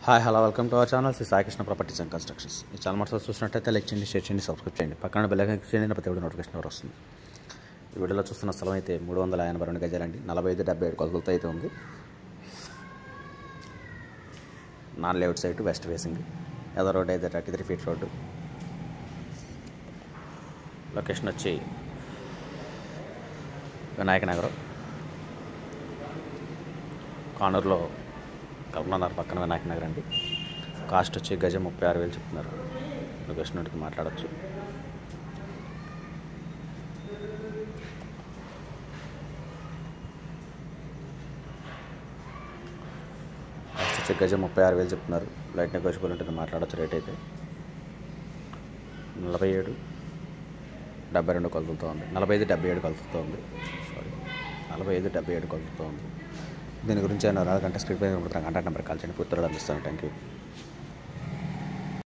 hi hello welcome to our channel Sri Saikrishna properties and constructions ఈ channel మొదటి చూసినట్టయితే like చేయండి షేర్ చేయండి సబ్స్క్రైబ్ చేయండి పక్కన బెల్ ఐకాన్ క్లిక్ చేయండి ప్రతి వీడియో నోటిఫికేషన్ ఎవరు వస్తుంది ఈ వీడియోలో చూస్తున్న స్థలం అయితే మూడు వందల ఎనభై రెండు గజాలండి నలభై ఐదు డెబ్బై ఏడు కొలతలతో అయితే ఉంది non layout side west facing ఎదో రోడ్ అయితే thirty three feet road location వచ్చి వినాయక నగరం కానూరులో కల్పనగర్ పక్కన వినాయక నగర్ అండి కాస్ట్ వచ్చి గజం ముప్పై ఆరు వేలు చెప్తున్నారు లొకేషన్ నుండి మాట్లాడచ్చు కాస్ట్ వచ్చి గజం ముప్పై ఆరు వేలు చెప్తున్నారు లైట్ నెగోషియబుల్ ఉంటుంది మాట్లాడచ్చు రేట్ అయితే నలభై ఏడు డెబ్బై రెండు కొలతలతో ఉంది నలభై ఐదు డెబ్బై ఏడు కొలతలతో ఉంది సారీ నలభై ఐదు డెబ్బై ఏడు కొలతలతో ఉంది దీని గురించి ఏమైనా రాదంటే స్క్రీన్ పై కాంటాక్ట్ నెంబర్ కాల్ చేయండి పూర్తి అందిస్తాను థ్యాంక్ యూ